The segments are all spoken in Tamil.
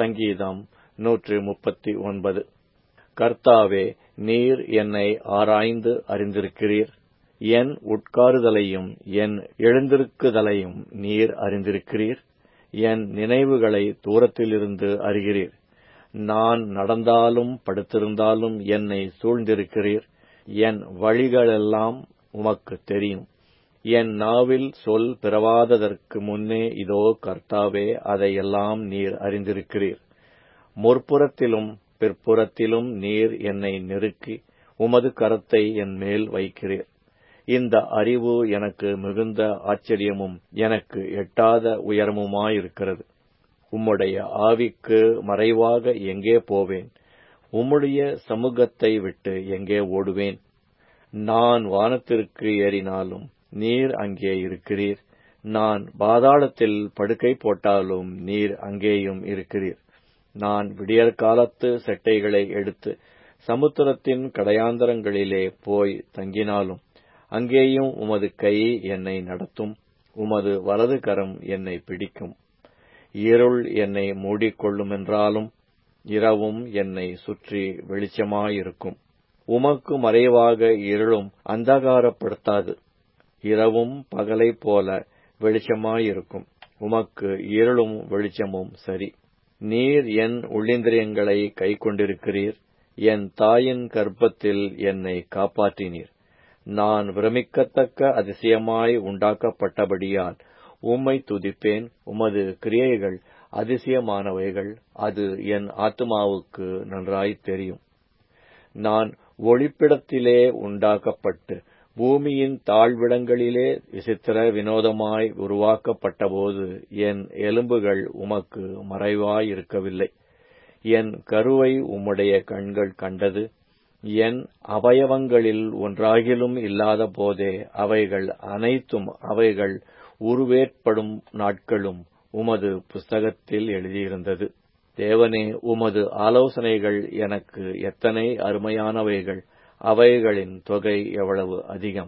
சங்கீதம் நூற்று முப்பத்தி ஒன்பது கர்த்தாவே நீர் என்னை ஆராய்ந்து அறிந்திருக்கிறீர் என் உட்காருதலையும் என் எழுந்திருக்குதலையும் நீர் அறிந்திருக்கிறீர் என் நினைவுகளை தூரத்திலிருந்து அறிகிறீர் நான் நடந்தாலும் படுத்திருந்தாலும் என்னை சூழ்ந்திருக்கிறீர் என் வழிகளெல்லாம் உமக்கு தெரியும் என் நாவில் சொல் பிறவாததற்கு முன்னே இதோ கர்த்தாவே அதையெல்லாம் நீர் அறிந்திருக்கிறீர் முற்புறத்திலும் பிற்புறத்திலும் நீர் என்னை நெருக்கி உமது கரத்தை என் மேல் வைக்கிறீர் இந்த அறிவு எனக்கு மிகுந்த ஆச்சரியமும் எனக்கு எட்டாத உயரமுமாயிருக்கிறது உம்முடைய ஆவிக்கு மறைவாக எங்கே போவேன் உம்முடைய சமூகத்தை விட்டு எங்கே ஓடுவேன் நான் வானத்திற்கு ஏறினாலும் நீர் அங்கே இருக்கிறீர் நான் பாதாளத்தில் படுக்கை போட்டாலும் நீர் அங்கேயும் இருக்கிறீர் நான் விடியற்காலத்து செட்டைகளை எடுத்து சமுத்திரத்தின் கடையாந்தரங்களிலே போய் தங்கினாலும் அங்கேயும் உமது கை என்னை நடத்தும் உமது வலது கரம் என்னை பிடிக்கும் இருள் என்னை மூடிக்கொள்ளுமென்றாலும் இரவும் என்னை சுற்றி வெளிச்சமாயிருக்கும் உமக்கு மறைவாக இருளும் அந்தகாரப்படுத்தாது இரவும் பகலைப் போல வெளிச்சமாயிருக்கும் உமக்கு இருளும் வெளிச்சமும் சரி நீர் என் உள்ளிந்திரியங்களை கைக்கொண்டிருக்கிறீர் என் தாயின் கர்ப்பத்தில் என்னை காப்பாற்றினீர் நான் பிரமிக்கத்தக்க அதிசயமாய் உண்டாக்கப்பட்டபடியால் உம்மை துதிப்பேன் உமது கிரியைகள் அதிசயமானவைகள் அது என் ஆத்மாவுக்கு நன்றாய் தெரியும் நான் ஒளிப்பிடத்திலே உண்டாக்கப்பட்டு பூமியின் தாழ்விடங்களிலே விசித்திர வினோதமாய் உருவாக்கப்பட்டபோது என் எலும்புகள் உமக்கு மறைவாயிருக்கவில்லை என் கருவை உம்முடைய கண்கள் கண்டது என் அவயவங்களில் ஒன்றாகிலும் இல்லாத போதே அவைகள் அனைத்தும் அவைகள் உருவேற்படும் நாட்களும் உமது புஸ்தகத்தில் எழுதியிருந்தது தேவனே உமது ஆலோசனைகள் எனக்கு எத்தனை அருமையானவைகள் அவைகளின் தொகை எவ்வளவு அதிகம்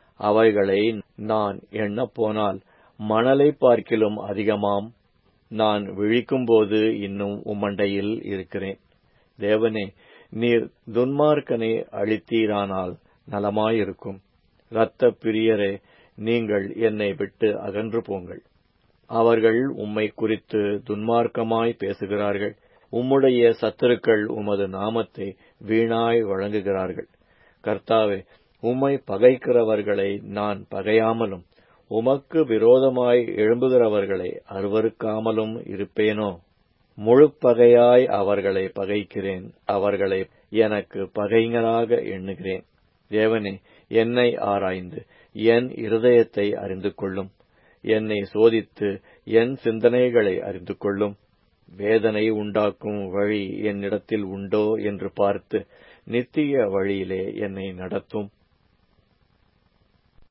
அவைகளை நான் எண்ணப்போனால் மணலை பார்க்கிலும் அதிகமாம் நான் விழிக்கும்போது இன்னும் உம்மண்டையில் இருக்கிறேன் தேவனே நீர் துன்மார்க்கனை அழித்தீரானால் நலமாயிருக்கும் இரத்த பிரியரே நீங்கள் என்னை விட்டு அகன்று போங்கள் அவர்கள் உம்மை குறித்து துன்மார்க்கமாய் பேசுகிறார்கள் உம்முடைய சத்துருக்கள் உமது நாமத்தை வீணாய் வழங்குகிறார்கள் கர்த்தாவே உம்மை பகைக்கிறவர்களை நான் பகையாமலும் உமக்கு விரோதமாய் எழும்புகிறவர்களை அருவருக்காமலும் இருப்பேனோ முழு பகையாய் அவர்களை பகைக்கிறேன் அவர்களை எனக்கு பகைஞராக எண்ணுகிறேன் தேவனே என்னை ஆராய்ந்து என் இருதயத்தை அறிந்து கொள்ளும் என்னை சோதித்து என் சிந்தனைகளை அறிந்து கொள்ளும் வேதனை உண்டாக்கும் வழி என்னிடத்தில் உண்டோ என்று பார்த்து நித்திய வழியிலே என்னை நடத்தும்